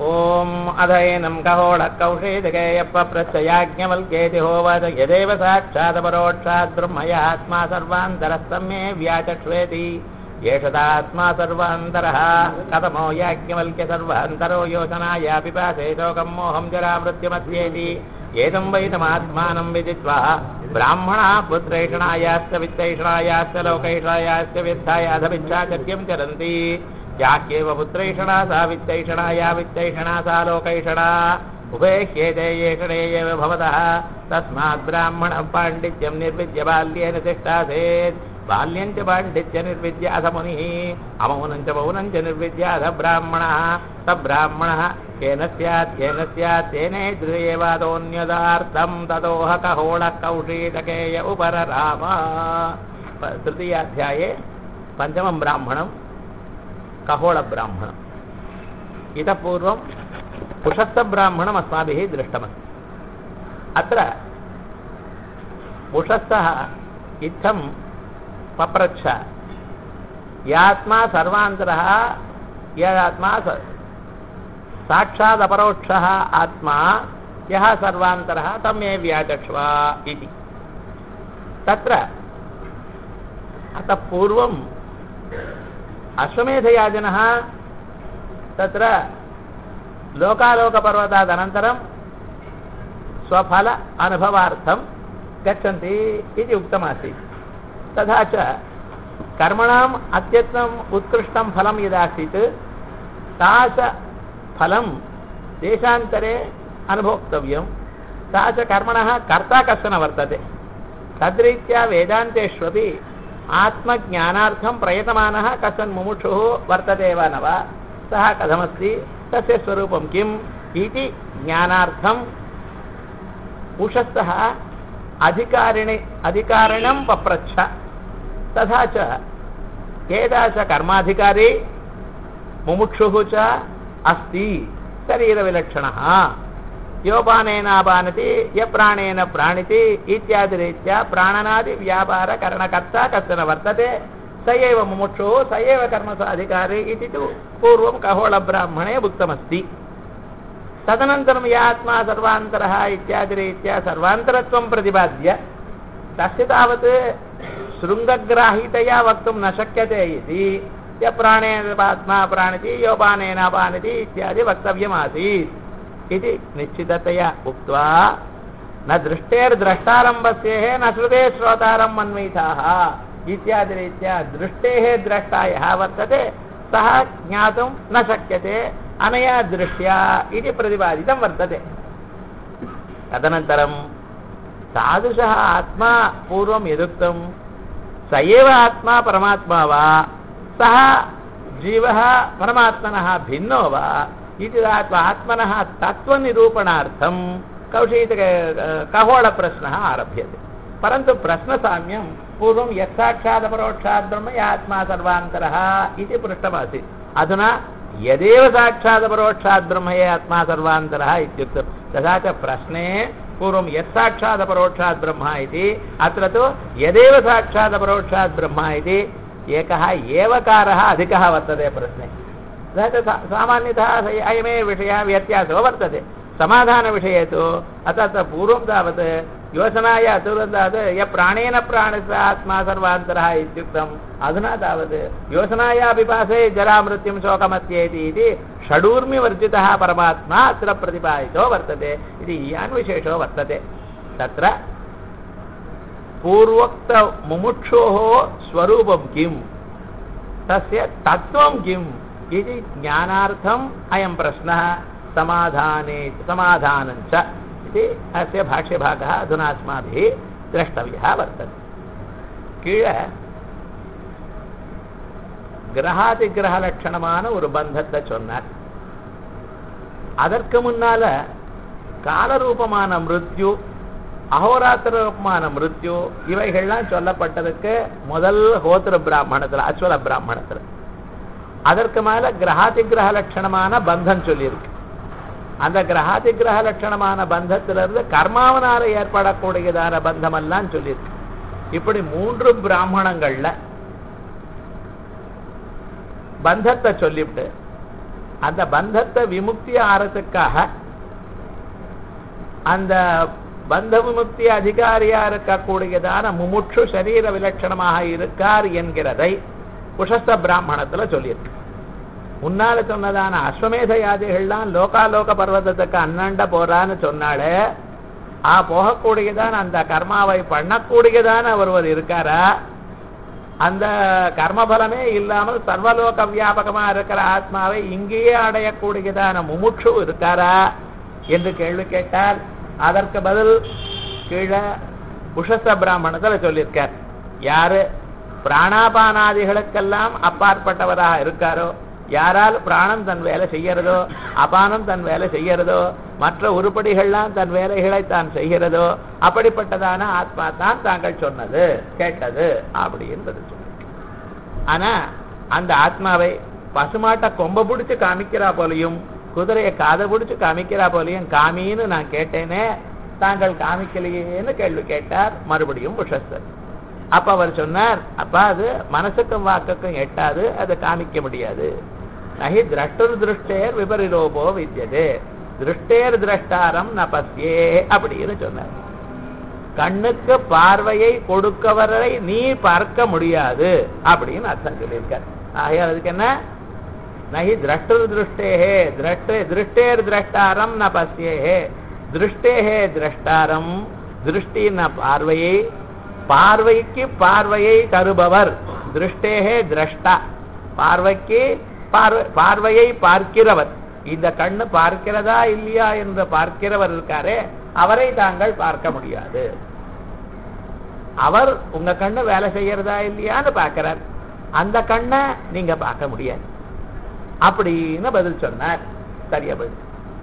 ॐ अधयनं कहोळकौशेदकेयप्रत्ययाज्ञवल्क्येति होवद यदेव साक्षादपरोक्षात् ब्रह्मयात्मा सर्वान्तरस्तं मे व्याचक्ष्वेति येषदात्मा सर्वान्तरः कथमो याज्ञवल्क्य सर्वान्तरो योचनाया पिपासे शोकं मोहं जरामृत्युमध्येति एतं वैतमात्मानं विदित्वा ब्राह्मणाः पुत्रैषणायाश्च वित्तैषणायाश्च लोकैषणायाश्च वित्थायाधमिच्छाचर्यं चरन्ति याह्येव पुत्रैषणा सा वित्तैषणा या वित्तैषणा सा लोकैषणा उभेह्येते येषणे एव भवतः तस्मात् ब्राह्मणः पाण्डित्यं निर्विद्य बाल्येन तिष्ठासेत् बाल्यं च पाण्डित्य निर्विद्य अथ मुनिः अमौनं च मौनं च निर्विद्य अथ ब्राह्मणः स ब्राह्मणः केन स्यात् केन स्यात् तेने दृढेवादोऽन्यदार्थं ततोह कहोळः कौशीतकेय उपरराम तृतीयाध्याये पञ्चमं ब्राह्मणं कहोळब्राह्मणम् इतः पूर्वं उषस्थब्राह्मणम् अस्माभिः दृष्टमस्ति अत्र उषस्थः इत्थं पप्रच्छ यात्मा सर्वान्तरः यदात्मा साक्षादपरोक्षः आत्मा यः सर्वान्तरः तं मे व्याचक्ष्व इति तत्र अतः पूर्वम् अश्वमेधयाजनः तत्र लोकालोकपर्वतादनन्तरं स्वफल अनुभवार्थं गच्छन्ति इति उक्तमासीत् तथा च कर्मणाम् अत्यन्तम् उत्कृष्टं फलं यदासीत् सा च फलं देशान्तरे अनुभोक्तव्यं सा च कर्मणः कर्ता कश्चन वर्तते तद्रीत्या वेदान्तेष्वपि आत्मज्ञानार्थं प्रयतमानः कश्चन मुमुक्षुः वर्तते वा न वा सः कथमस्ति तस्य स्वरूपं किम् इति ज्ञानार्थम् उषस्थः अधिकारिणि अधिकारिणं पप्रच्छ तथा च केदा च कर्माधिकारी मुमुक्षुः च अस्ति शरीरविलक्षणः योपानेनापानति यप्राणेन प्राणिति इत्यादिरीत्या प्राणनादिव्यापारकरणकर्ता कश्चन वर्तते स एव मुमुक्षुः स एव कर्मसु अधिकारी इति तु पूर्वं कहोळब्राह्मणे उक्तमस्ति तदनन्तरं या आत्मा सर्वान्तरः इत्यादिरीत्या सर्वान्तरत्वं प्रतिपाद्य तस्य तावत् शृङ्गग्राहितया वक्तुं न शक्यते इति य प्राणेन आत्मा प्राणिति योपानेनापानिति इत्यादि वक्तव्यमासीत् इति निश्चिततया उक्त्वा न दृष्टेर्द्रष्टारम्भस्येः न श्रुते श्रोतारम् अन्विताः इत्यादिरीत्या दृष्टेः द्रष्टा यः वर्तते सः ज्ञातुं न शक्यते अनया दृष्ट्या इति प्रतिपादितं वर्तते तदनन्तरं तादृशः आत्मा पूर्वं यदुक्तं स एव आत्मा परमात्मा वा सः जीवः परमात्मनः भिन्नो वा इति आत्मनः तत्त्वनिरूपणार्थं कौशीत कहोळप्रश्नः आरभ्यते परन्तु प्रश्नसाम्यं पूर्वं यत्साक्षादपरोक्षात् ब्रह्म आत्मा सर्वान्तरः इति पृष्टमासीत् अधुना यदेव साक्षादपरोक्षात् ब्रह्म ये आत्मा सर्वान्तरः इत्युक्तं तथा च प्रश्ने पूर्वं यत्साक्षादपरोक्षात् ब्रह्म इति अत्र तु यदेव साक्षादपरोक्षात् ब्रह्म इति एकः एवकारः अधिकः वर्तते प्रश्ने तथा च सामान्यतः अयमेव विषयः व्यत्यासो वर्तते समाधानविषये तु अतः पूर्वं तावत् योजनाय अतुरन्तात् य प्राणेन प्राणस्य आत्मा सर्वान्तरः इत्युक्तम् अधुना तावत् योजनाया पिपासे जरामृत्युं शोकमत्येति इति षडूर्मिवर्जितः परमात्मा अत्र प्रतिपादितो वर्तते इति इयान् विशेषो वर्तते तत्र पूर्वोक्तमुमुक्षोः स्वरूपं किम् तस्य तत्त्वं किम् इति ज्ञानार्थम् अयं प्रश्नः समाधाने समाधानञ्च इति अस्य भाष्यभागः अधुना अस्माभिः द्रष्टव्यः वर्तते கீழே கிரகாதிகிரகலட்சணமான ஒரு பந்தத்தை சொன்னார் அதற்கு முன்னால காலரூபமான மிருத்யு அகோராத்திர ரூபமான மிருத்யு இவைகள்லாம் சொல்லப்பட்டதுக்கு முதல் ஹோத்திர பிராமணத்துல அஸ்வல பிராமணத்துல அதற்கு மேல கிரகாதிகிரக லட்சணமான பந்தம் சொல்லியிருக்கு அந்த கிரகாதிகிரக லட்சணமான பந்தத்திலிருந்து கர்மாவனால ஏற்படக்கூடியதான பந்தமெல்லாம் சொல்லியிருக்கு இப்படி மூன்று பிராமணங்கள்ல பந்தத்தை சொல்லிவிட்டு அந்த பந்தத்தை விமுக்தி ஆறதுக்காக அந்த பந்த விமுக்தி அதிகாரியா இருக்கக்கூடியதான முமுட்சு சரீர விலட்சணமாக இருக்கார் என்கிறதை குஷஸ்த பிராமணத்துல சொல்லியிருக்கு முன்னால சொன்னதான அஸ்வமேத யாதிகள்லாம் லோகாலோக பர்வதத்துக்கு அண்ணாண்ட போறான்னு சொன்னாலே ஆ போகக்கூடியதான அந்த கர்மாவை பண்ணக்கூடியதான ஒருவர் இருக்காரா அந்த கர்மபலமே இல்லாமல் சர்வலோக வியாபகமா இருக்கிற ஆத்மாவை இங்கேயே அடையக்கூடியதான முமுட்சு இருக்காரா என்று கேள்வி கேட்டால் அதற்கு பதில் கீழே உஷச பிராமணத்துல சொல்லியிருக்கார் யாரு பிராணாபானாதிகளுக்கெல்லாம் அப்பாற்பட்டவராக இருக்காரோ யாரால் பிராணம் தன் வேலை செய்யறதோ அபானம் தன் வேலை செய்யறதோ மற்ற உருப்படிகள்லாம் தன் வேலைகளை தான் செய்கிறதோ அப்படிப்பட்டதான ஆத்மா தான் தாங்கள் சொன்னது கேட்டது அப்படின்றது சொல்லு ஆனா அந்த ஆத்மாவை பசுமாட்டை கொம்ப பிடிச்சு காமிக்கிறா போலையும் குதிரையை காதை பிடிச்சு காமிக்கிறா போலையும் காமின்னு நான் கேட்டேனே தாங்கள் காமிக்கலையேன்னு கேள்வி கேட்டார் மறுபடியும் புஷஸ்தர் அப்ப அவர் சொன்னார் அப்பா அது மனசுக்கும் வாக்குக்கும் எட்டாது அதை காமிக்க முடியாது நகி திரஷ்டர் திருஷ்டேர் விபரிலோபோ வித்தியது திருஷ்டேர் திரஷ்டாரம் நபஸ்யே அப்படின்னு சொன்னார் கண்ணுக்கு பார்வையை கொடுக்கவரை நீ பார்க்க முடியாது அப்படின்னு அர்த்தம் சொல்லியிருக்கார் ஆகையால் அதுக்கு என்ன நகி திரஷ்டர் திருஷ்டேஹே திரஷ்டே திருஷ்டேர் திரஷ்டாரம் ந பசியேஹே திருஷ்டேஹே திரஷ்டாரம் திருஷ்டின பார்வையை பார்வைக்கு பார்வையை தருபவர் திருஷ்டேகே திரஷ்டா பார்வைக்கு பார்வை பார்வையை பார்க்கிறவர் இந்த கண்ணு பார்க்கிறதா இல்லையா என்று பார்க்கிறவர் இருக்காரே அவரை தாங்கள் பார்க்க முடியாது அவர் உங்க கண்ணு வேலை செய்யறதா இல்லையான்னு பார்க்கிறார் அந்த கண்ணை நீங்க பார்க்க முடியாது அப்படின்னு பதில் சொன்னார் சரியா பதில்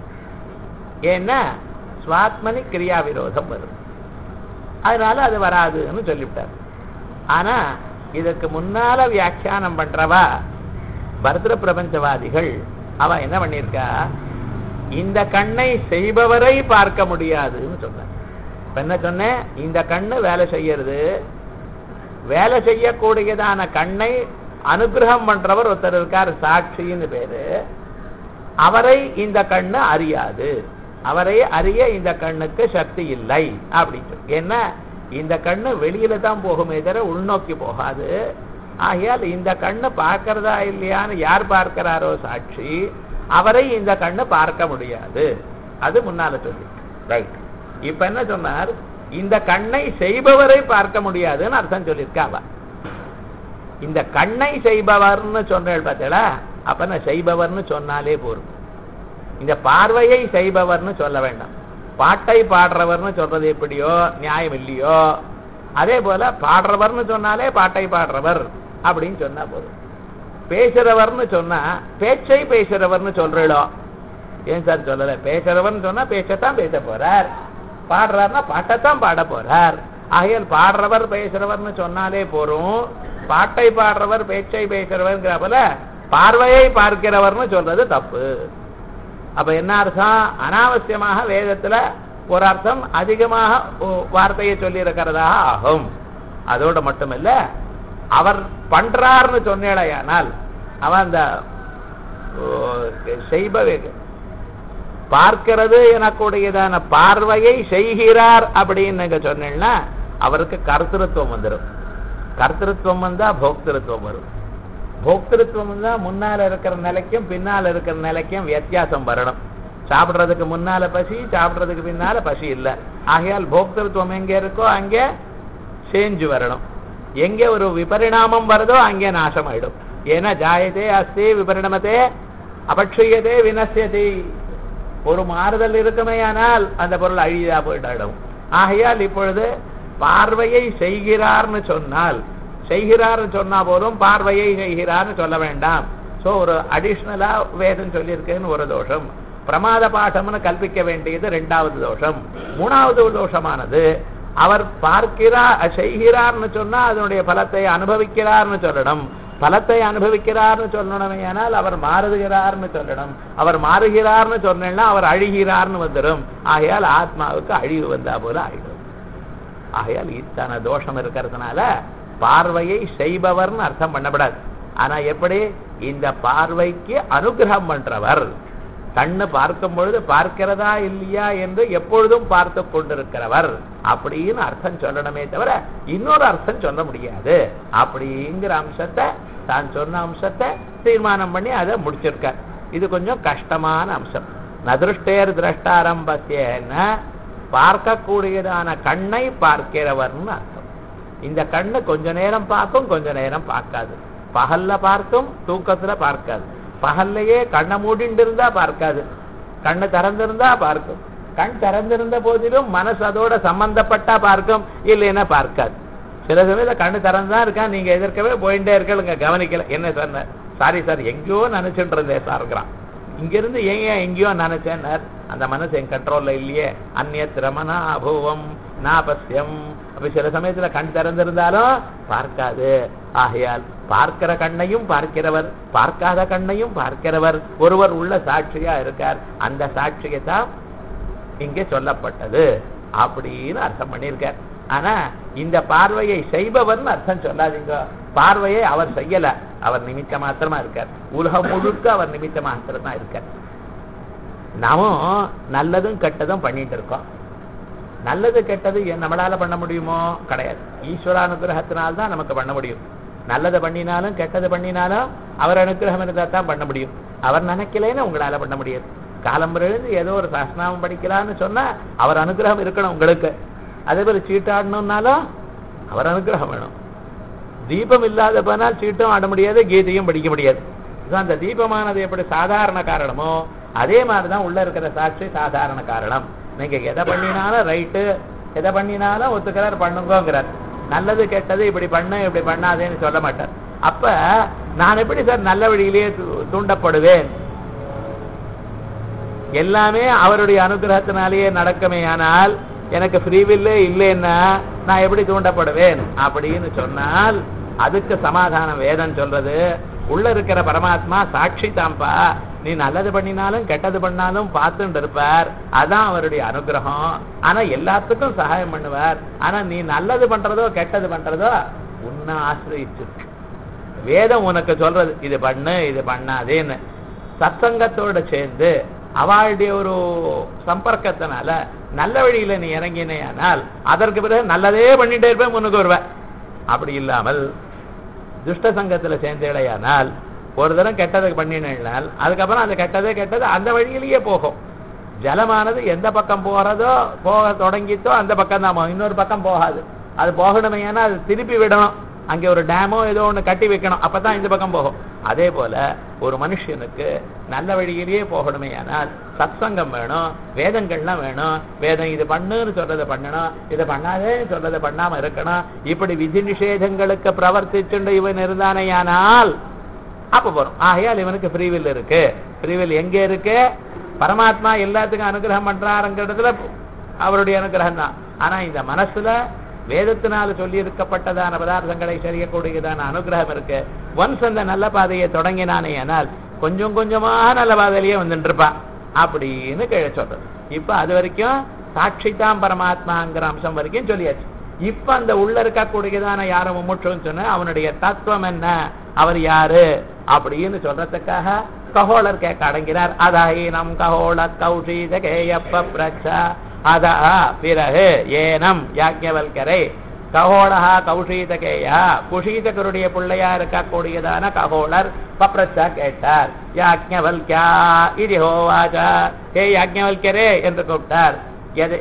ஏன்னா சுவாத்மனி கிரியா விரோதம் வரும் அதனால அது வராதுன்னு சொல்லிவிட்டார் ஆனா இதற்கு முன்னால வியாக்கியானம் பண்றவா பரத பிரபஞ்சவாதிகள் அவ என்ன பண்ணிருக்கா இந்த கண்ணை செய்பவரை பார்க்க முடியாதுன்னு சொன்ன என்ன சொன்னேன் இந்த கண்ணு வேலை செய்யறது வேலை செய்யக்கூடியதான கண்ணை அனுகிரகம் பண்றவர் ஒருத்தர் இருக்கார் சாட்சின்னு பேரு அவரை இந்த கண்ணு அறியாது அவரை அறிய இந்த கண்ணுக்கு சக்தி இல்லை அப்படின்னு ஏன்னா இந்த கண்ணு வெளியில தான் போகுமே தவிர உள்நோக்கி போகாது ஆகையால் இந்த கண்ணு பார்க்கிறதா இல்லையான்னு யார் பார்க்கிறாரோ சாட்சி அவரை இந்த கண்ணு பார்க்க முடியாது அது முன்னால சொல்லி ரைட் இப்ப என்ன சொன்னார் இந்த கண்ணை செய்பவரை பார்க்க முடியாதுன்னு அர்த்தம் சொல்லியிருக்காவ இந்த கண்ணை செய்பவர்னு சொன்னேன் பார்த்தீங்களா அப்ப நான் செய்பவர்னு சொன்னாலே போரும் இந்த பார்வையை செய்பவர்னு சொல்ல வேண்டாம் பாட்டை பாடுறவர்னு சொல்றது எப்படியோ நியாயம் இல்லையோ அதே போல பாடுறவர்னு சொன்னாலே பாட்டை பாடுறவர் அப்படின்னு சொன்னா போதும் பேசுறவர்னு சொன்னா பேச்சை பேசுறவர்னு சொல்றீளோ ஏன் சார் சொல்லல பேசுறவர்னு சொன்னா பேச்சத்தான் பேச போறார் பாடுறாருன்னா பாட்டைத்தான் பாட போறார் ஆகையால் பாடுறவர் பேசுறவர்னு சொன்னாலே போறோம் பாட்டை பாடுறவர் பேச்சை பேசுறவர்ங்கிற போல பார்வையை பார்க்கிறவர்னு சொல்றது தப்பு அப்ப என்ன அர்த்தம் அனாவசியமாக வேதத்துல ஒரு அர்த்தம் அதிகமாக வார்த்தையை சொல்லி இருக்கிறதாக ஆகும் அதோட மட்டுமல்ல அவர் பண்றார்னு சொன்னேடையானால் அவன் அந்த செய்ப பார்க்கிறது எனக்கூடியதான பார்வையை செய்கிறார் அப்படின்னு நீங்க சொன்னீங்கன்னா அவருக்கு கர்த்திருவம் வந்துடும் கர்த்திருவம் வந்தா போக்திருத்துவம் வரும் போக்திருத்துவம் வந்தா முன்னால இருக்கிற நிலைக்கும் பின்னால இருக்கிற நிலைக்கும் வித்தியாசம் வரணும் சாப்பிடுறதுக்கு முன்னால பசி சாப்பிடுறதுக்கு பின்னால பசி இல்லை ஆகையால் போக்திருத்துவம் எங்க இருக்கோ அங்கே சேஞ்சு வரணும் எங்கே ஒரு விபரிணாமம் வருதோ அங்கே நாசம் ஆயிடும் ஏன்னா ஜாயதே அஸ்தி விபரிணமத்தே அபட்சியதே வினசியதே ஒரு மாறுதல் இருக்குமேயானால் அந்த பொருள் அழிதா போயிடும் ஆகையால் இப்பொழுது பார்வையை செய்கிறார்னு சொன்னால் செய்கிறார்னு சொன்னா போதும் பார்வையை செய்கிறார்னு சொல்ல வேண்டாம் சோ ஒரு அடிஷ்னலா வேதம் சொல்லியிருக்குன்னு ஒரு தோஷம் பிரமாத பாட்டம்னு கல்பிக்க வேண்டியது ரெண்டாவது தோஷம் மூணாவது தோஷமானது அவர் பார்க்கிறார் செய்கிறார்னு சொன்னா அதனுடைய பலத்தை அனுபவிக்கிறார்னு சொல்லணும் பலத்தை அனுபவிக்கிறார்னு சொல்லணுமே ஆனால் அவர் மாறுகிறார்னு சொல்லணும் அவர் மாறுகிறார்னு சொன்னா அவர் அழிகிறார்னு வந்துடும் ஆகையால் ஆத்மாவுக்கு அழிவு வந்தா போல ஆயிடும் ஆகையால் இத்தனை தோஷம் இருக்கிறதுனால பார்வையை செய்பவர்னு அர்த்தம் பண்ணப்படாது ஆனா எப்படி இந்த பார்வைக்கு அனுகிரகம் பண்றவர் கண்ணு பார்க்கும் பொழுது பார்க்கிறதா இல்லையா என்று எப்பொழுதும் பார்த்து கொண்டிருக்கிறவர் அப்படின்னு அர்த்தம் சொல்லணுமே தவிர இன்னொரு அர்த்தம் சொல்ல முடியாது அப்படிங்கிற அம்சத்தை தான் சொன்ன அம்சத்தை தீர்மானம் பண்ணி அதை முடிச்சிருக்கார் இது கொஞ்சம் கஷ்டமான அம்சம் நதிருஷ்டேர் திரஷ்டாரம்பத்தியன்னா பார்க்கக்கூடியதான கண்ணை பார்க்கிறவர்னு அர்த்தம் இந்த கண்ணு கொஞ்ச நேரம் பார்க்கும் கொஞ்ச நேரம் பார்க்காது பகல்ல பார்க்கும் தூக்கத்துல பார்க்காது பகல்லையே கண்ணை மூடிண்டு இருந்தா பார்க்காது கண்ணு திறந்திருந்தா பார்க்கும் கண் திறந்திருந்த போதிலும் மனசு அதோட சம்பந்தப்பட்டா பார்க்கும் இல்லைன்னா பார்க்காது சில சமயத்துல கண்ணு திறந்துதான் இருக்கான் நீங்க எதிர்க்கவே போயிட்டே இருக்கலுங்க கவனிக்கல என்ன சொன்ன சாரி சார் எங்கேயோ நினைச்சுட்டு இருந்தேன் சார்ங்கிறான் இங்கிருந்து ஏன் ஏன் எங்கேயோ நினைச்சேன்னார் அந்த மனசு என் கண்ட்ரோல்ல இல்லையே அந்நியத்திரமனா அபூவம் நாபஸ்யம் அப்ப சில சமயத்துல கண் திறந்திருந்தாலும் பார்க்காது ஆகையால் பார்க்கிற கண்ணையும் பார்க்கிறவர் பார்க்காத கண்ணையும் பார்க்கிறவர் ஒருவர் உள்ள சாட்சியா இருக்கார் அந்த சாட்சியத்தான் இங்கே சொல்லப்பட்டது அப்படின்னு அர்த்தம் பண்ணியிருக்கார் ஆனா இந்த பார்வையை செய்பவர்னு அர்த்தம் சொல்லாதீங்க பார்வையை அவர் செய்யல அவர் நிமித்த மாத்திரமா இருக்கார் உலகம் முழுக்க அவர் நிமித்த மாத்திரமா இருக்கார் நாமும் நல்லதும் கெட்டதும் பண்ணிட்டு இருக்கோம் நல்லது கெட்டது என் நம்மளால பண்ண முடியுமோ கிடையாது ஈஸ்வர அனுகிரகத்தினால்தான் தான் நமக்கு பண்ண முடியும் நல்லது பண்ணினாலும் கெட்டது பண்ணினாலும் அவர் அனுகிரகம் இருந்தா தான் பண்ண முடியும் அவர் நினைக்கலைன்னு உங்களால பண்ண முடியாது காலம்பரம் எழுந்து ஏதோ ஒரு சாஸ்திராமம் படிக்கலாம்னு சொன்னா அவர் அனுகிரகம் இருக்கணும் உங்களுக்கு அதே மாதிரி சீட்டாடணும்னாலும் அவர் அனுகிரகம் வேணும் தீபம் இல்லாத போனால் சீட்டும் ஆட முடியாது கீதையும் படிக்க முடியாது இதுதான் அந்த தீபமானது எப்படி சாதாரண காரணமோ அதே மாதிரிதான் உள்ள இருக்கிற சாட்சி சாதாரண காரணம் நீங்க எதை பண்ணினாலும் ரைட்டு எதை பண்ணினாலும் ஒத்துக்கிறார் பண்ணுங்கோங்கிறார் நல்லது கெட்டது இப்படி பண்ண இப்படி பண்ணாதேன்னு சொல்ல மாட்டார் அப்ப நான் எப்படி சார் நல்ல வழியிலேயே தூ- தூண்டப்படுவேன் எல்லாமே அவருடைய அனுகிரகத்தினாலேயே நடக்குமே ஆனால் எனக்கு ஃப்ரீவில்லே இல்லைன்னா நான் எப்படி தூண்டப்படுவேன் அப்படின்னு சொன்னால் அதுக்கு சமாதானம் வேதம் சொல்றது உள்ள இருக்கிற பரமாத்மா சாட்சி தான்ப்பா நீ நல்லது பண்ணினாலும் கெட்டது பண்ணாலும் பார்த்துட்டு இருப்பார் அதான் அவருடைய அனுகிரகம் ஆனா எல்லாத்துக்கும் சகாயம் பண்ணுவார் ஆனா நீ நல்லது பண்றதோ கெட்டது பண்றதோ உன்னை ஆசிரியிச்சிருக்கு வேதம் உனக்கு சொல்றது இது பண்ணு இது பண்ணாதேன்னு சத்சங்கத்தோட சேர்ந்து அவளுடைய ஒரு சம்பர்க்கத்தினால நல்ல வழியில நீ இறங்கினேயானால் அதற்கு பிறகு நல்லதே பண்ணிட்டே இருப்பேன் முன்னுக்கு வருவேன் அப்படி இல்லாமல் துஷ்ட சங்கத்துல சேர்ந்தேடையானால் ஒரு தரம் கெட்டதுக்கு பண்ணினால் அதுக்கப்புறம் அந்த கெட்டதே கெட்டது அந்த வழியிலேயே போகும் ஜலமானது எந்த பக்கம் போறதோ போக தொடங்கித்தோ அந்த பக்கம் தான் போகும். இன்னொரு பக்கம் போகாது அது போகணுமே ஏன்னா அது திருப்பி விடணும் அங்கே ஒரு டேமோ ஏதோ ஒண்ணு கட்டி வைக்கணும் அப்பதான் இந்த பக்கம் போகும் அதே போல ஒரு மனுஷனுக்கு நல்ல வழியிலேயே போகணுமே ஆனால் சத்சங்கம் வேணும் வேதங்கள்லாம் வேணும் வேதம் இது பண்ணுன்னு சொல்றதை பண்ணணும் இதை பண்ணாதேன்னு சொல்றதை பண்ணாம இருக்கணும் இப்படி விதி நிஷேதங்களுக்கு பிரவர்த்திச்சுண்டு இவன் இருந்தானேயானால் அப்ப போறோம் ஆகையால் இவனுக்கு ஃப்ரீவில் இருக்கு ஃப்ரீவில் எங்க இருக்கு பரமாத்மா எல்லாத்துக்கும் அனுகிரகம் பண்றாருங்கிறதுல அவருடைய அனுகிரகம் தான் ஆனா இந்த மனசுல வேதத்தினால சொல்லி இருக்கப்பட்டதான பதார்த்தங்களை செய்யக்கூடியதான அனுகிரகம் இருக்கு ஒன்ஸ் அந்த நல்ல பாதையை தொடங்கினானே ஆனால் கொஞ்சம் கொஞ்சமா நல்ல பாதையிலேயே வந்துட்டு இருப்பான் அப்படின்னு கீழே சொல்றது இப்ப அது வரைக்கும் சாட்சி தான் பரமாத்மாங்கிற அம்சம் வரைக்கும் சொல்லியாச்சு இப்ப அந்த உள்ள இருக்கக்கூடியதான யாரும் மும்முற்றுன்னு சொன்ன அவனுடைய தத்துவம் என்ன அவர் யாரு அப்படின்னு சொல்றதுக்காக ககோளர் கேட்க அடங்கினார் அதாயினம் ககோள கௌஷீத கேயப்ப பிரச்சா அதா பிறகு ஏனம் யாஜ்ஞவல்கரை ககோளஹா கௌஷீதகேயா குஷீதகருடைய பிள்ளையா இருக்கக்கூடியதான ககோளர் பப்ரச்சா கேட்டார் யாஜ்ஞவல்கியா இது ஹோவாச்சா ஹே யாஜ்ஞவல்கரே என்று கூப்பிட்டார் எது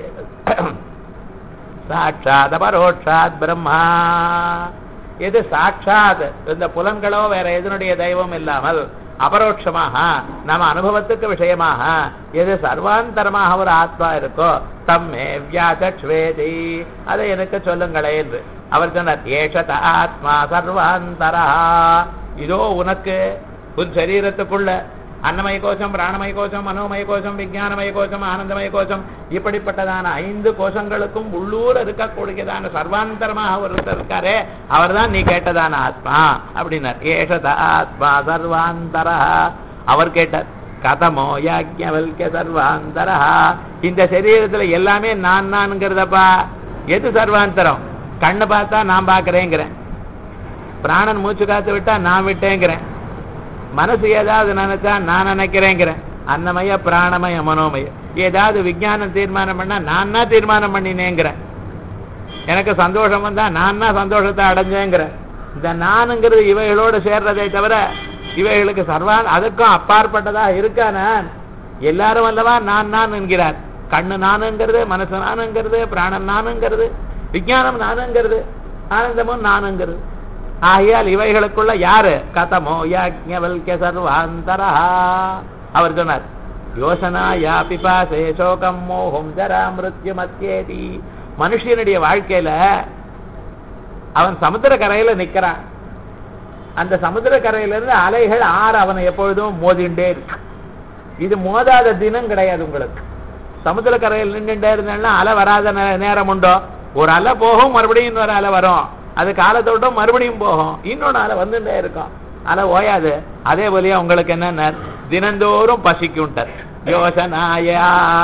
சாட்சாத் அபரோட்சாத் பிரம்மா எது சாட்சாத் இந்த புலன்களோ வேற எதனுடைய தெய்வம் இல்லாமல் அபரோட்சமாக நம்ம அனுபவத்துக்கு விஷயமாக எது சர்வாந்தரமாக ஒரு ஆத்மா இருக்கோ தம்மே வியாசேதி அதை எனக்கு சொல்லுங்களே என்று அவர் சொன்னார் ஏஷத ஆத்மா சர்வாந்தரா இதோ உனக்கு உன் சரீரத்துக்குள்ள அன்னமய கோஷம் பிராணமய கோஷம் மனோமய கோஷம் விஞ்ஞானமய கோஷம் ஆனந்தமய கோஷம் இப்படிப்பட்டதான ஐந்து கோஷங்களுக்கும் உள்ளூர் இருக்கக்கூடியதான சர்வாந்தரமாக ஒருத்தர் இருக்காரே அவர்தான் நீ கேட்டதான ஆத்மா அப்படின்னார் ஏஷத ஆத்மா சர்வாந்தரா அவர் கேட்டார் கதமோ யாஜ்ஞவல்க சர்வாந்தரா இந்த சரீரத்துல எல்லாமே நான் நான்ங்கிறதப்பா எது சர்வாந்தரம் கண்ணு பார்த்தா நான் பார்க்கறேங்கிறேன் பிராணன் மூச்சு காத்து விட்டா நான் விட்டேங்கிறேன் மனசு ஏதாவது நினைச்சா நான் நினைக்கிறேங்கிறேன் அன்னமய பிராணமய மனோமய ஏதாவது விஞ்ஞானம் தீர்மானம் பண்ணா நான் தான் தீர்மானம் பண்ணினேங்கிறேன் எனக்கு சந்தோஷம் வந்தா நான் தான் சந்தோஷத்தை அடைஞ்சேங்கிறேன் இந்த நானுங்கிறது இவைகளோடு சேர்றதை தவிர இவைகளுக்கு சர்வா அதுக்கும் அப்பாற்பட்டதா இருக்கா நான் எல்லாரும் அல்லவா நான் நான் என்கிறார் கண்ணு நானுங்கிறது மனசு நானுங்கிறது பிராணன் நானுங்கிறது விஞ்ஞானம் நானுங்கிறது ஆனந்தமும் நானுங்கிறது ஆகையால் இவைகளுக்குள்ள யாரு கதமோ யாஜ்ஞவல்ய சர்வாந்தரா அவர் சொன்னார் யோசனா யா பிபாசே சோகம் மோகம் ஜரா மிருத்யு மத்தியேதி மனுஷனுடைய வாழ்க்கையில அவன் சமுத்திர கரையில நிக்கிறான் அந்த சமுத்திர கரையில இருந்து அலைகள் ஆறு அவனை எப்பொழுதும் மோதிண்டே இருக்கு இது மோதாத தினம் கிடையாது உங்களுக்கு சமுத்திர கரையில் நின்றுட்டே இருந்தேன்னா அலை வராத நே- நேரம் உண்டோ ஒரு அலை போகும் மறுபடியும் இன்னொரு அலை வரும் அது காலத்தோட்டம் மறுபடியும் போகும் இன்னொன்று அலை வந்துட்டே இருக்கும் அலை ஓயாது அதே போலயே உங்களுக்கு என்ன தினந்தோறும் பசிக்கும்ட்டார் யோசனாயா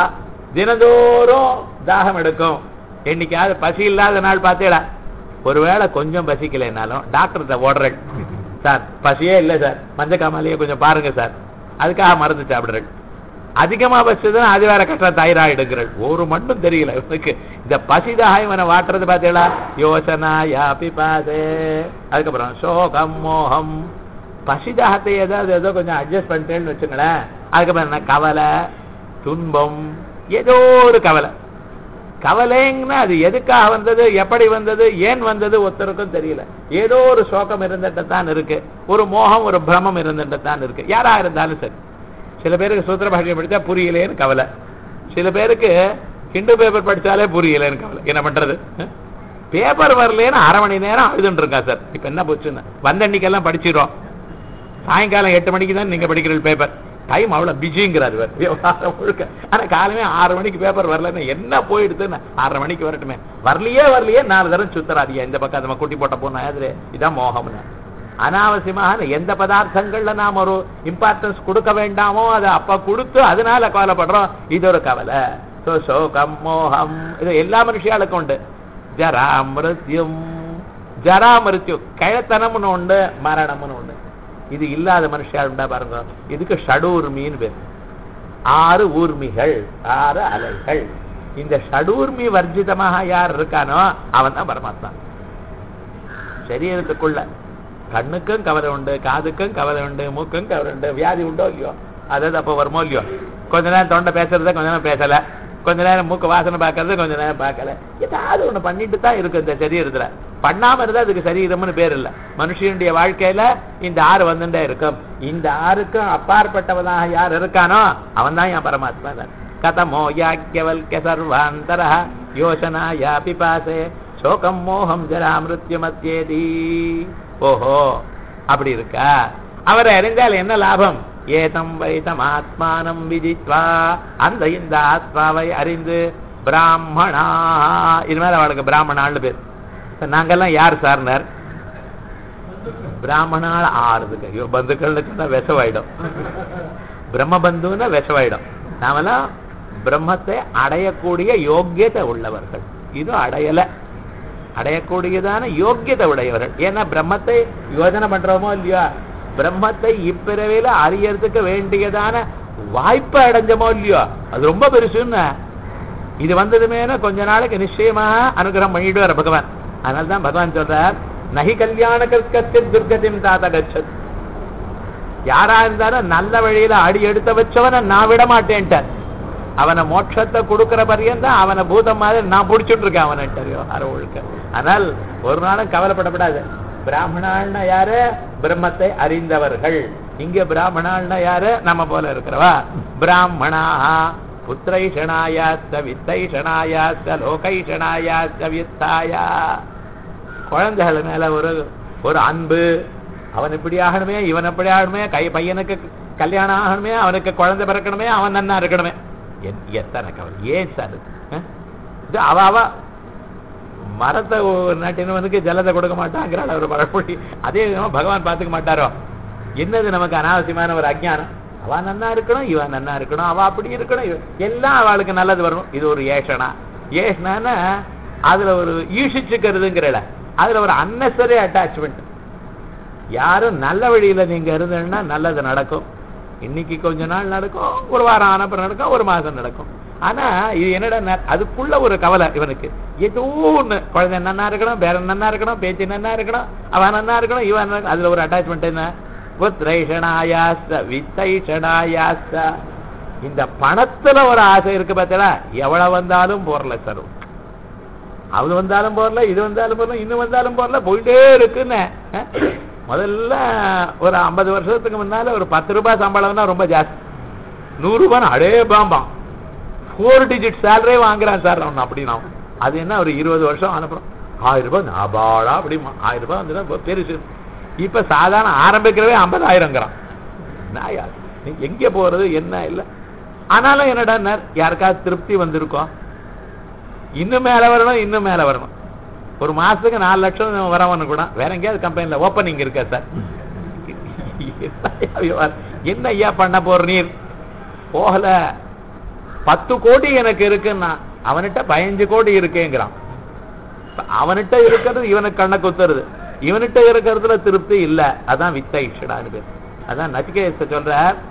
தினந்தோறும் தாகம் எடுக்கும் என்னைக்காவது பசி இல்லாத நாள் பார்த்தேடா ஒருவேளை கொஞ்சம் பசிக்கலைனாலும் டாக்டர்கிட்ட ஓடுறேன் சார் பசியே இல்லை சார் மஞ்சக்காமலையே கொஞ்சம் பாருங்க சார் அதுக்காக மருந்து சாப்பிடுறேன் அதிகமா பசிச்சதுன்னா அது வேற கஷ்டம் தைராய்டுங்கிறள் ஒரு மட்டும் தெரியல இவனுக்கு இந்த பசிதாக இவனை வாட்டுறது பார்த்தீங்களா யோசனா யா பிபாசே அதுக்கப்புறம் சோகம் மோகம் பசிதாகத்தை ஏதாவது ஏதோ கொஞ்சம் அட்ஜஸ்ட் பண்ணிட்டேன்னு வச்சுங்களேன் அதுக்கப்புறம் என்ன கவலை துன்பம் ஏதோ ஒரு கவலை கவலைங்கன்னா அது எதுக்காக வந்தது எப்படி வந்தது ஏன் வந்தது ஒருத்தருக்கும் தெரியல ஏதோ ஒரு சோகம் இருந்துட்டு தான் இருக்கு ஒரு மோகம் ஒரு பிரமம் இருந்துட்டு தான் இருக்கு யாரா இருந்தாலும் சரி சில பேருக்கு சூத்திர பாஷையை படிச்சா புரியலேன்னு கவலை சில பேருக்கு ஹிந்து பேப்பர் படிச்சாலே புரியலேன்னு கவலை என்ன பண்றது பேப்பர் வரலேன்னு அரை மணி நேரம் அழுதுன்னு இருக்கா சார் இப்ப என்ன போச்சுன்னு வந்த அன்னைக்கெல்லாம் படிச்சிடும் சாயங்காலம் எட்டு மணிக்கு தான் நீங்க படிக்கிற பேப்பர் டைம் அவ்வளவு பிஸிங்கிறார் இவர் விவகாரம் முழுக்க ஆனா காலமே ஆறு மணிக்கு பேப்பர் வரலன்னு என்ன போயிடுதுன்னு ஆறரை மணிக்கு வரட்டுமே வரலையே வரலையே நாலு தரம் சுத்தராதியா இந்த பக்கம் நம்ம குட்டி போட்ட போனா எதிரே இதான் மோகம்னு அனாவசியமாக எந்த பதார்த்தங்கள்ல நாம் ஒரு இம்பார்ட்டன்ஸ் கொடுக்க வேண்டாமோ அதை அப்ப கொடுத்து அதனால கவலைப்படுறோம் இது ஒரு கவலை So, சோகம் மோகம் இது எல்லா மனுஷியாளுக்கும் உண்டு ஜரா மிருத்யும் ஜரா மிருத்யு கழத்தனம்னு உண்டு மரணம்னு உண்டு இது இல்லாத மனுஷியாள் உண்டா பாருங்க இதுக்கு ஷடூர்மின்னு பேர் ஆறு ஊர்மிகள் ஆறு அலைகள் இந்த ஷடூர்மி வர்ஜிதமாக யார் இருக்கானோ அவன் தான் பரமாத்மா சரீரத்துக்குள்ள கண்ணுக்கும் கவலை உண்டு காதுக்கும் கவலை உண்டு மூக்கும் கவலை உண்டு வியாதி உண்டோ இல்லையோ அதாவது அப்போ வருமோ இல்லையோ கொஞ்ச நேரம் தொண்டை பேசுறத கொஞ்ச நேரம் பேசல கொஞ்ச நேரம் மூக்கு வாசனை பார்க்கறது கொஞ்ச நேரம் பார்க்கல ஏதாவது ஒண்ணு பண்ணிட்டு தான் இருக்கு இந்த சரீரத்துல பண்ணாம இருந்தா அதுக்கு சரீரம்னு பேர் இல்ல மனுஷனுடைய வாழ்க்கையில இந்த ஆறு வந்துட்டே இருக்கும் இந்த ஆறுக்கும் அப்பாற்பட்டவனாக யார் இருக்கானோ அவன் தான் என் பரமாத்மா தான் கதமோ யாக்கியவல்ய சர்வாந்தர யோசனா யா பிபாசே சோகம் மோகம் ஜரா மிருத்யு மத்தியேதி ஓஹோ அப்படி இருக்கா அவரை அறிந்தால் என்ன லாபம் ஏதம் வைதம் ஆத்மானம் விதித்வா அந்த இந்த ஆத்மாவை அறிந்து பிராமணா இது மேல அவளுக்கு பிராமணான்னு பேர் இப்ப நாங்கெல்லாம் யார் சார்னர் பிராமணால் ஆறுதுக்கு ஐயோ பந்துக்கள்னு சொன்னா விஷவாயிடும் பிரம்ம பந்துன்னா விஷவாயிடும் நாமெல்லாம் பிரம்மத்தை அடையக்கூடிய யோக்கியத்தை உள்ளவர்கள் இது அடையல அடையக்கூடியதான யோக்கியத்தை உடையவர்கள் ஏன்னா பிரம்மத்தை யோஜனை பண்றோமோ இல்லையோ பிரம்மத்தை இப்பிறவையில அறியறதுக்கு வேண்டியதான வாய்ப்பை அடைஞ்சமோ இல்லையோ அது ரொம்ப பெருசுன்னு இது வந்ததுமேனா கொஞ்ச நாளைக்கு நிச்சயமாக அனுகிரகம் பண்ணிடுவார் பகவான் அதனால தான் பகவான் சொல்றார் நகி கல்யாண கற்கத்தில் துர்கதிம் தாத்த கச்சத் யாரா இருந்தாலும் நல்ல வழியில அடி எடுத்த வச்சவனை நான் விட மாட்டேன்ட்டார் அவனை மோட்சத்தை கொடுக்கிற பரியந்தான் அவனை பூதம் மாதிரி நான் பிடிச்சிட்டு இருக்கேன் அவன்கிட்ட விவகாரம் ஒழுக்க ஆனால் ஒரு நாளும் கவலைப்படப்படாது பிராமணாள்னா யாரு பிரம்மத்தை அறிந்தவர்கள் இங்க பிராமணாள்னா யாரு நம்ம போல இருக்கிறவா பிராமணா புத்திரைஷணாயாஸ்த வித்தைஷணாயாஸ்த லோகைஷணாயாஸ்த வித்தாயா குழந்தைகள் மேல ஒரு ஒரு அன்பு அவன் இப்படி ஆகணுமே இவன் இப்படி ஆகணுமே கை பையனுக்கு கல்யாணம் ஆகணுமே அவனுக்கு குழந்தை பிறக்கணுமே அவன் நன்னா இருக்கணுமே என்- எத்தனை கவலை ஏன் சார் இது? அஹ்? இது அவ அவ மரத்தை ஒ- நட்டினவனுக்கு ஜலத்தை கொடுக்க மாட்டாங்கிறாள் அவர் பழமொழி அதே விதமா பகவான் பார்த்துக்க மாட்டாரோ என்னது நமக்கு அனாவசியமான ஒரு அஜ்ஞானம் அவ நன்னா இருக்கணும் இவன் நன்னா இருக்கணும் அவ அப்படி இருக்கணும் இவ- எல்லாம் அவளுக்கு நல்லது வரணும் இது ஒரு ஏஷனா ஏஷனான அதுல ஒரு ஈஷிச்சுக்கிறதுங்கிறல அதுல ஒரு அன்னெசரி அட்டாச்மெண்ட் யாரும் நல்ல வழியில நீங்க இருந்தீங்கன்னா நல்லது நடக்கும் இன்னைக்கு கொஞ்ச நாள் நடக்கும் ஒரு வாரம் ஆன அப்புறம் நடக்கும் ஒரு மாசம் நடக்கும் ஆனா இது என்னடா ந- அதுக்குள்ள ஒரு கவலை இவனுக்கு ஏதோ ஒண்ணு குழந்தை நன்னா இருக்கணும் பேர நன்னா இருக்கணும் பேச்சு நன்னா இருக்கணும் அவன் நன்னா இருக்கணும் இவன் நன்னா இருக்கணும். அதுல ஒரு அட்டாச்மெண்ட் என்ன புத்ரைஷனாயாஸ்த வித்தைஷனாயாஸ்த இந்த பணத்துல ஒரு ஆசை இருக்கு பார்த்தா எவ்வளவு வந்தாலும் போறல சார் அது வந்தாலும் போறல இது வந்தாலும் போறல இன்னும் வந்தாலும் போறல போயிட்டே இருக்குன்னு அஹ்? முதல்ல ஒரு ஐம்பது வருஷத்துக்கு முன்னால ஒரு பத்து ரூபாய் சம்பளம்னா ரொம்ப ஜாஸ்தி நூறு ரூபாய் அடே பாம்பான் ஃபோர் டிஜிட் சேலரே வாங்குறான் சார் அவன் அப்படின்னா அது என்ன ஒரு இருபது வருஷம் அனுப்புறோம் ஆயிரம் ரூபாய் நாபாடா அப்படிமா ஆயிரம் ரூபாய் வந்துதான் பெருசு இப்ப சாதாரண ஆரம்பிக்கிறவே ஐம்பதாயிரங்கிறான் நாயா நீ எங்க போறது என்ன இல்ல ஆனாலும் என்னடா யாருக்காவது திருப்தி வந்திருக்கோம் இன்னும் மேல வரணும் இன்னும் மேல வரணும் ஒரு மாசத்துக்கு நாலு லட்சம் வரவனு கூட வேற எங்கேயாவது கம்பெனில ஓப்பனிங் இருக்கா சார் என்ன ஐயா பண்ண போற நீர் போகல பத்து கோடி எனக்கு இருக்குன்னா அவன்கிட்ட பதினஞ்சு கோடி இருக்கேங்கிறான் அவன்கிட்ட இருக்கிறது இவனுக்கு கண்ணை குத்துறது இவன்கிட்ட இருக்கிறதுல திருப்தி இல்ல அதான் வித்த இஷடான்னு பேர் அதான் நச்சிகேச சொல்ற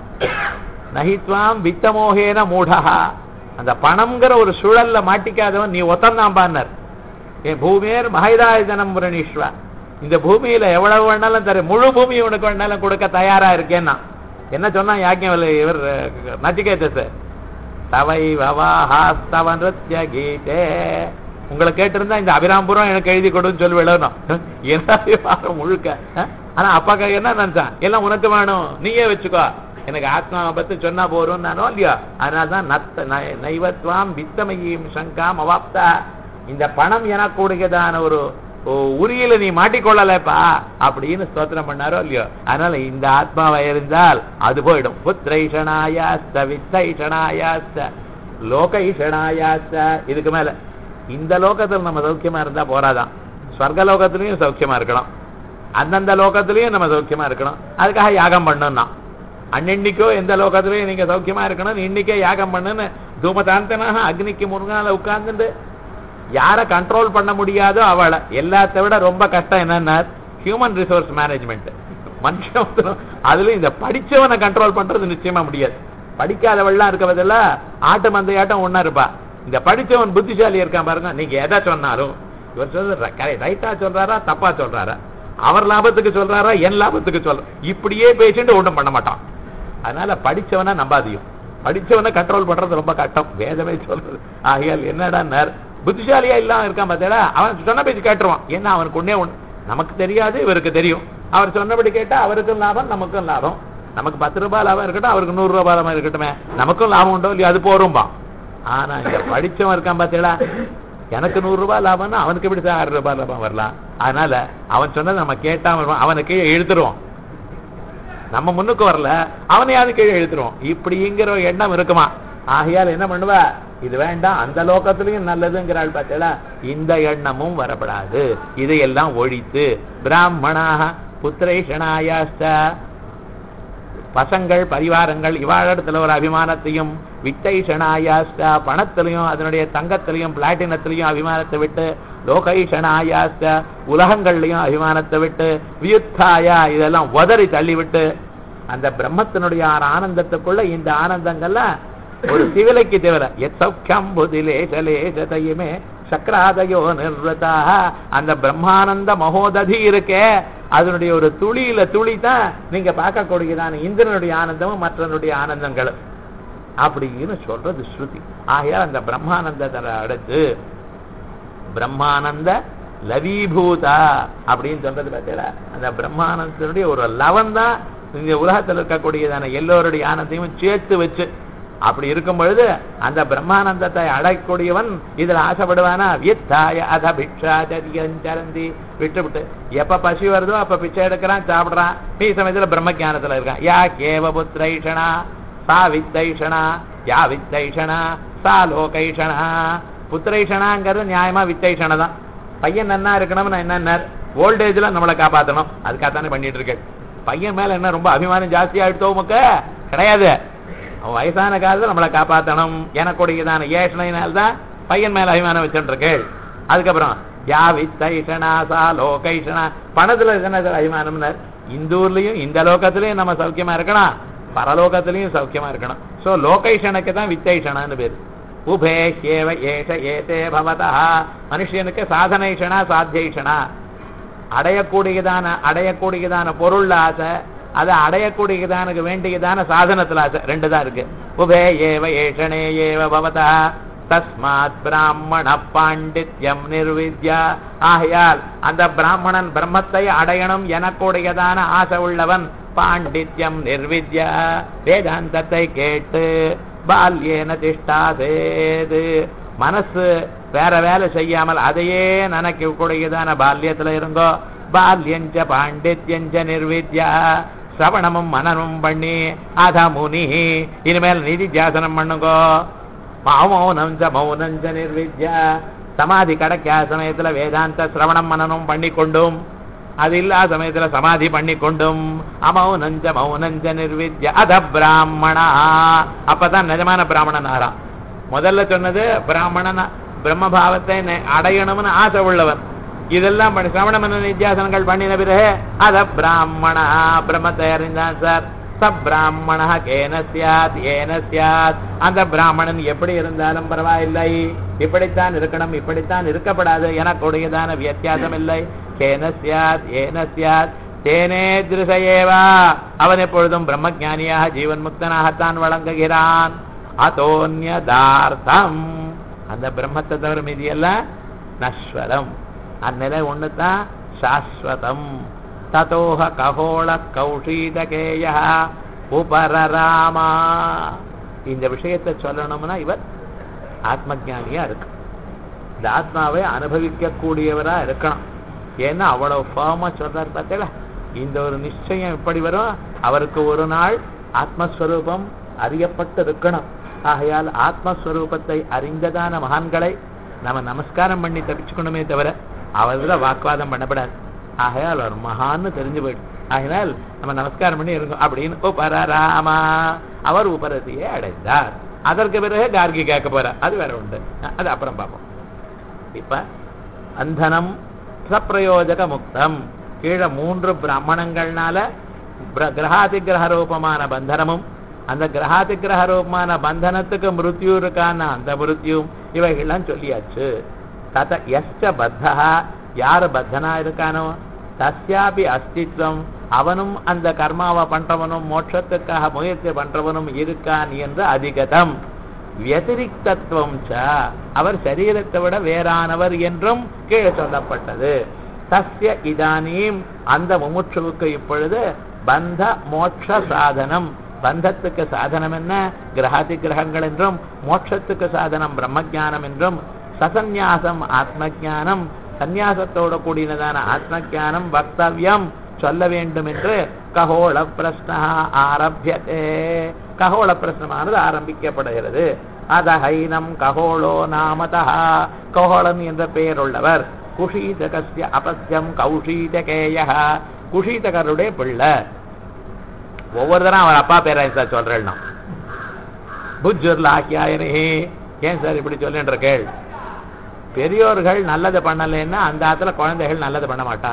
நகித்வாம் வித்தமோகேன மூடா அந்த பணம்ங்கிற ஒரு சுழல்ல மாட்டிக்காதவன் நீ ஒத்தந்தான் பான்னர் என் பூமியர் மகைதாயுதனம் புரணீஸ்வா இந்த பூமியில எவ்வளவு வேணாலும் தர முழு பூமி உனக்கு வேணாலும் கொடுக்க தயாரா இருக்கேன்னா என்ன சொன்னா யாக்கியம் இவர் நச்சிகேதஸ் தவை வவாஹாஸ்தவ நிருத்ய கீதே உங்களை கேட்டிருந்தா இந்த அபிராம்புரம் எனக்கு எழுதி கொடுன்னு சொல்லி விடணும் என்ன வாரம் முழுக்க அஹ்? ஆனா அப்பாக்கா என்ன நினைச்சான் எல்லாம் உனக்கு வேணும் நீயே வச்சுக்கோ எனக்கு ஆத்மாவை பத்தி சொன்னா போறோம் நானோ இல்லையோ அதனாலதான் நத்த ந- நைவத்வாம் வித்தமயீம் சங்காம் அவாப்தா இந்த பணம் எனக்கூடியதான ஒரு ஓ, உரியில நீ மாட்டிக்கொள்ளலப்பா அப்படின்னு ஸ்தோத்திரம் பண்ணாரோ இல்லையோ அதனால இந்த ஆத்மாவை இருந்தால் அது போயிடும் புத்திரைஷனாயாஸ்த வித்தைஷனாயாஸ்த லோகைஷனாயாஸ்த இதுக்கு மேல இந்த லோகத்துல நம்ம சௌக்கியமா இருந்தா போறாதான் ஸ்வர்க லோகத்திலையும் சௌக்கியமா இருக்கணும் அந்தந்த லோகத்திலையும் நம்ம சௌக்கியமா இருக்கணும் அதுக்காக யாகம் பண்ணணும்னா அன்னன்னைக்கோ எந்த லோகத்திலையும் நீங்க சௌக்கியமா இருக்கணும் இன்னைக்கே யாகம் பண்ணுன்னு தூமதாந்தனாக அக்னிக்கு முருகால உட்கார்ந்துட்டு யாரை கண்ட்ரோல் பண்ண முடியாதோ அவளை எல்லாத்த விட ரொம்ப கஷ்டம் என்னன்னா ஹியூமன் ரிசோர்ஸ் மேனேஜ்மெண்ட் மனுஷன் ஒருத்தனும் அதுலயும் இந்த படிச்சவனை கண்ட்ரோல் பண்றது நிச்சயமா முடியாது படிக்காதவள்லாம் இருக்க பதில்ல ஆட்டு மந்தையாட்டம் ஒண்ணா இருப்பா இந்த படிச்சவன் புத்திசாலி இருக்கான் பாருங்க நீங்க எதை சொன்னாலும் இவர் சொல்ற ரைட்டா சொல்றாரா தப்பா சொல்றாரா அவர் லாபத்துக்கு சொல்றாரா என் லாபத்துக்கு சொல்ற இப்படியே பேசிட்டு ஒண்ணும் பண்ண மாட்டான் அதனால படிச்சவனை நம்பாதியும் படிச்சவனை கண்ட்ரோல் பண்றது ரொம்ப கஷ்டம் வேதமே சொல்றது ஆகையால் என்னடா புத்திசாலியா இல்லாம இருக்கான் பார்த்தா அவன் சொன்ன பேச்சு கேட்டுருவான் ஏன்னா அவனுக்கு ஒண்ணே ஒண்ணு நமக்கு தெரியாது இவருக்கு தெரியும் அவர் சொன்னபடி கேட்டா அவருக்கும் லாபம் நமக்கும் லாபம் நமக்கு பத்து ரூபாய் லாபம் இருக்கட்டும் அவருக்கு நூறு ரூபாய் லாபம் இருக்கட்டுமே நமக்கும் லாபம் உண்டோ இல்லையோ அது போரும்பா ஆனா இங்க படிச்சவன் இருக்கான் பார்த்தீங்களா எனக்கு நூறு ரூபாய் லாபம்னா அவனுக்கு எப்படி சார் ஆறு ரூபாய் லாபம் வரலாம் அதனால அவன் சொன்னதை நம்ம கேட்டாம இருப்போம். அவனை கீழே இழுத்துருவோம் நம்ம முன்னுக்கு வரல அவனையாவது கீழே இழுத்துருவோம் இப்படிங்கிற ஒரு எண்ணம் இருக்குமா ஆகையால் என்ன பண்ணுவ இது வேண்டாம் அந்த லோகத்திலையும் நல்லதுங்கிறாள் பார்த்தா இந்த எண்ணமும் வரப்படாது இதையெல்லாம் ஒழித்து பிராமணாக புத்திரேஷனாயாஸ்த பசங்கள் பரிவாரங்கள் இவாழிடத்துல ஒரு அபிமானத்தையும் வித்தைஷனாயாஸ்த பணத்திலையும் அதனுடைய தங்கத்திலையும் பிளாட்டினத்திலையும் அபிமானத்தை விட்டு லோகைஷனாயாஸ்த உலகங்கள்லையும் அபிமானத்தை விட்டு வியுத்தாயா இதெல்லாம் உதறி தள்ளி விட்டு அந்த பிரம்மத்தினுடைய ஆன ஆனந்தத்துக்குள்ள இந்த ஆனந்தங்கள்லாம் ஒரு சிவிலைக்கு தவிர எத் சௌக்கியம் புதிலேசலேசதையுமே சக்கராதயோ நிர்வதாக அந்த பிரம்மானந்த மகோததி இருக்கே அதனுடைய ஒரு துளியில துளி தான் நீங்க பார்க்கக்கூடியதான இந்திரனுடைய ஆனந்தமும் மற்றனுடைய ஆனந்தங்களும் அப்படின்னு சொல்றது ஸ்ருதி ஆகையால் அந்த பிரம்மானந்தத்தை அடுத்து பிரம்மானந்த லவீபூதா அப்படின்னு சொல்றது பார்த்தீங்களா அந்த பிரம்மானந்தத்தினுடைய ஒரு லவன் தான் இந்த உலகத்தில் இருக்கக்கூடியதான எல்லோருடைய ஆனந்தையும் சேர்த்து வச்சு அப்படி இருக்கும் பொழுது அந்த பிரம்மானந்தத்தை அடையக்கூடியவன் இதுல ஆசைப்படுவானா வித்தாய அத பிக்ஷாச்சரியஞ்சரந்தி விட்டு விட்டு எப்ப பசி வருதோ அப்ப பிச்சை எடுக்கிறான் சாப்பிடுறான் மீ சமயத்துல பிரம்ம ஞானத்துல இருக்கான் யா கேவ புத்திரைஷனா சா வித்தைஷனா யா வித்தைஷனா சா லோகைஷனா புத்திரைஷனாங்கிறது நியாயமா வித்தைஷனை தான் பையன் நன்னா இருக்கணும்னு என்ன ஓல்டேஜ்ல நம்மளை காப்பாத்தணும் அதுக்காகத்தானே பண்ணிட்டு இருக்கேன் பையன் மேல என்ன ரொம்ப அபிமானம் ஜாஸ்தி ஆயிடுத்தோ உமக்கு கிடையாது அவன் வயசான காலத்துல நம்மளை காப்பாத்தணும் எனக்குடையதான ஏஷனையினால்தான் பையன் மேல அபிமானம் வச்சுட்டு இருக்கேள் அதுக்கப்புறம் யா வித்தைஷனா சா லோகைஷனா பணத்துல என்ன சார் அபிமானம்னு இந்த ஊர்லயும் இந்த லோகத்திலயும் நம்ம சௌக்கியமா இருக்கணும் பரலோகத்திலயும் சௌக்கியமா இருக்கணும் சோ லோகைஷனுக்கு தான் வித்தைஷனான்னு பேரு உபே ஏவ ஏஷ ஏதே பவதா மனுஷனுக்கு சாதனைஷனா சாத்தியஷனா அடையக்கூடியதான அடையக்கூடியதான பொருள் ஆசை அதை அடையக்கூடியதான வேண்டியதான சாதனத்துல ஆசை ரெண்டு தான் இருக்கு உபே ஏவ ஏஷனே ஏவ பவதா தஸ்மாத் பிராமண பாண்டித்யம் நிர்வித்யா ஆகையால் அந்த பிராமணன் பிரம்மத்தை அடையணும் எனக்கூடியதான ஆசை உள்ளவன் பாண்டித்யம் நிர்வித்யா வேதாந்தத்தை கேட்டு பால்யேன திஷ்டாதேது மனசு வேற வேலை செய்யாமல் அதையே நினைக்கக்கூடியதான பால்யத்துல இருங்கோ பால்யஞ்ச பாண்டித்யஞ்ச நிர்வித்யா சிரவணமும் மனமும் பண்ணி அத முனி இனிமேல் நிதி தியாசனம் பண்ணுங்கோ மௌனம் ச மௌனம் ச நிர்வித்யா சமாதி கிடைக்காத சமயத்துல வேதாந்த சிரவணம் மனனம் பண்ணி கொண்டும் அது இல்லாத சமயத்துல சமாதி பண்ணி கொண்டும் அமௌனஞ்ச மௌனஞ்ச நிர்வித்ய அத பிராமணா அப்பதான் நிஜமான பிராமணன் ஆறாம் முதல்ல சொன்னது பிராமணன் பிரம்மபாவத்தை நெ- அடையணும்னு ஆசை உள்ளவன் இதெல்லாம் பண்ணி சிரவண மன நித்தியாசனங்கள் பண்ணின பிறகு அத பிராமணா பிரம்மத்தை அறிந்தான் சார் ச பிராமண கேன சியாத் ஏன சியாத் அந்த பிராமணன் எப்படி இருந்தாலும் பரவாயில்லை இப்படித்தான் இருக்கணும் இப்படித்தான் இருக்கப்படாது எனக்குடையதான வித்தியாசம் இல்லை கேன சியாத் ஏன சியாத் தேனே திருசையேவா அவன் எப்பொழுதும் பிரம்மஜானியாக ஜீவன் முக்தனாகத்தான் வழங்குகிறான் அதோன்யதார்த்தம் அந்த பிரம்மத்தை தவிர மீதி எல்லாம் நஸ்வரம் அந்நிலை ஒண்ணுதான் சாஸ்வதம் ததோஹ ககோள கௌஷீதகேய உபரராமா இந்த விஷயத்தை சொல்லணும்னா இவர் ஆத்மஜானியா இருக்கு இந்த ஆத்மாவை அனுபவிக்க கூடியவரா இருக்கணும் ஏன்னா அவ்வளவு ஃபார்மா சொல்றாரு பார்த்தீங்களா இந்த ஒரு நிச்சயம் எப்படி வரும் அவருக்கு ஒரு நாள் ஆத்மஸ்வரூபம் அறியப்பட்டு இருக்கணும் ஆகையால் ஆத்மஸ்வரூபத்தை அறிந்ததான மகான்களை நம்ம நமஸ்காரம் பண்ணி தப்பிச்சுக்கணுமே தவிர அவர்களை வாக்குவாதம் பண்ணப்படாது ஆகையால் அவர் மகான்னு தெரிஞ்சு போயிடும் ஆகையால் நம்ம நமஸ்காரம் பண்ணி இருக்கோம் அப்படின்னு உபரராமா அவர் உபரதியை அடைந்தார் அதற்கு பிறகு கார்கி கேட்க போறார் அது வேற உண்டு அது அப்புறம் பார்ப்போம் இப்ப பந்தனம் சப்பிரயோஜக முக்தம் கீழே மூன்று பிராமணங்கள்னால பிர- கிரகாதி கிரக ரூபமான பந்தனமும் அந்த கிரகாதி கிரக ரூபமான பந்தனத்துக்கு மிருத்யு இருக்கான அந்த மிருத்யும் இவைகள்லாம் சொல்லியாச்சு தத எஸ்ச பத்தா யாரு பத்தனா இருக்கானோ தஸ்யாபி அஸ்தித்வம் அவனும் அந்த கர்மாவை பண்றவனும் மோட்சத்துக்காக முயற்சி பண்றவனும் இருக்கான் என்று அதிகதம் வியதிரிக்தத்துவம் ச அவர் சரீரத்தை விட வேறானவர் என்றும் கீழே சொல்லப்பட்டது தஸ்ய இதானீம் அந்த முமுட்சுவுக்கு இப்பொழுது பந்த மோட்ச சாதனம் பந்தத்துக்கு சாதனம் என்ன கிரகாதி கிரகங்கள் என்றும் மோட்சத்துக்கு சாதனம் பிரம்மஜானம் என்றும் சசந்நியாசம் ஆத்மஜானம் சந்நியாசத்தோட கூடினதான ஆத்மஜானம் வக்தவ்யம் சொல்ல வேண்டும் என்று ககோள பிரஸ்னா ஆரம்பியதே ககோள பிரஸ்னமானது ஆரம்பிக்கப்படுகிறது அதஹைனம் ககோளோ நாமதா ககோளன் என்ற பெயர் உள்ளவர் குஷீதகஸ்ய அபஸ்யம் கௌஷீதகேய குஷீதகருடைய பிள்ளை ஒவ்வொரு தரம் அவர் அப்பா பேரை சார் சொல்றேன் நான் புஜ்ஜுர்ல ஆக்கியாயனே ஏன் சார் இப்படி சொல்லுன்ற கேள் பெரியோர்கள் நல்லது பண்ணலைன்னா அந்த ஆத்துல குழந்தைகள் நல்லது பண்ண மாட்டா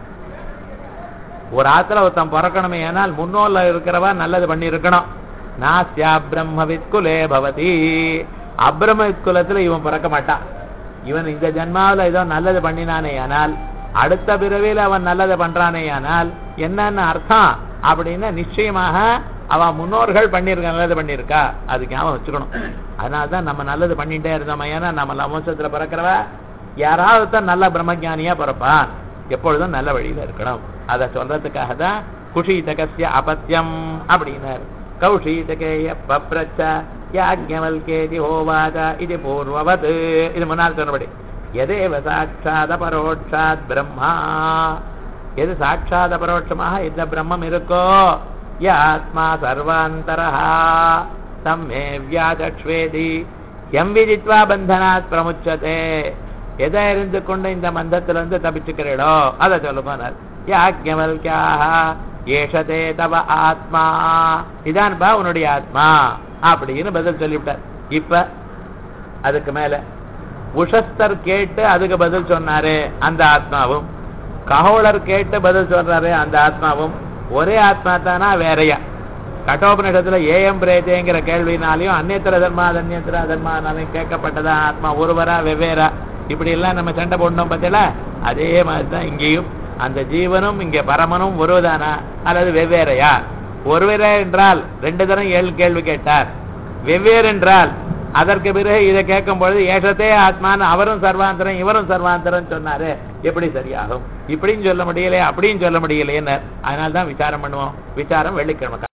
ஒரு ஆத்துல ஒருத்தன் பிறக்கணுமே ஏனால் முன்னோர்ல இருக்கிறவா நல்லது பண்ணி இருக்கணும் நாஸ்யா பிரம்மவித் குலே பவதி அப்ரமவித் குலத்துல இவன் பிறக்க மாட்டான் இவன் இந்த ஜென்மாவுல ஏதோ நல்லது பண்ணினானே ஆனால் அடுத்த பிறவியில அவன் நல்லது பண்றானே ஆனால் என்னன்னு அர்த்தம் அப்படின்னா நிச்சயமாக அவன் முன்னோர்கள் பண்ணியிருக்க நல்லது பண்ணியிருக்கா அது ஞாபகம் வச்சுக்கணும் அதனாலதான் நம்ம நல்லது பண்ணிட்டே இருந்தோம் ஏன்னா நம்ம வம்சத்துல பிறக்கிறவ யாராவது தான் நல்ல பிரம்மஜானியா பிறப்பான் எப்பொழுதும் நல்ல வழியில இருக்கணும் அதை சொல்றதுக்காக தான் குஷீதகசிய அபத்தியம் அப்படின்னாரு கௌஷீதகேய பப்ரச்ச யாஜ்ஞவல்கேதி ஹோவாத இது பூர்வவத் இது முன்னால் சொன்னபடி எதேவ சாட்சாத பரோட்சாத் பிரம்மா எது சாட்சாத பரோட்சமாக இந்த பிரம்மம் இருக்கோ ய ஆத்மா சர்வாந்தரஹா தம்மே வியாதக்ஷ்வேதி எம் விதித்வா பந்தனாத் பிரமுச்சதே எதை இருந்து கொண்டு இந்த மந்தத்திலிருந்து தப்பிச்சுக்கிறீடோ அதை சொல்லுமானார் யாஜ்ஞவல்கியாக ஏஷதே தவ ஆத்மா இதான்பா உன்னுடைய ஆத்மா அப்படின்னு பதில் சொல்லிவிட்டார் இப்ப அதுக்கு மேல உஷஸ்தர் கேட்டு அதுக்கு பதில் சொன்னாரு அந்த ஆத்மாவும் ககோளர் கேட்டு பதில் சொல்றாரு அந்த ஆத்மாவும் ஒரே ஆத்மா தானா வேறையா கட்டோபனிஷத்துல ஏஎம் பிரேதேங்கிற கேள்வினாலையும் அந்நியத்திர தர்மா அந்நியத்திர தர்மானாலையும் கேட்கப்பட்டதா ஆத்மா ஒருவரா வெவ்வேறா இப்படி எல்லாம் நம்ம சண்டை போடணும் பார்த்தீங்களா அதே மாதிரி தான் இங்கேயும் அந்த ஜீவனும் இங்க பரமனும் ஒருவதானா அல்லது வெவ்வேறையா ஒருவரே என்றால் ரெண்டு தரம் ஏழு கேள்வி கேட்டார் வெவ்வேறு என்றால் அதற்கு பிறகு இதை கேட்கும் பொழுது ஏஷத்தே ஆத்மான்னு அவரும் சர்வாந்தரம் இவரும் சர்வாந்தரம் சொன்னாரு எப்படி சரியாகும் இப்படின்னு சொல்ல முடியலையே அப்படின்னு சொல்ல முடியலையேன்னு அதனால தான் விசாரம் பண்ணுவோம் விசாரம் வெள்ளிக்கிழமை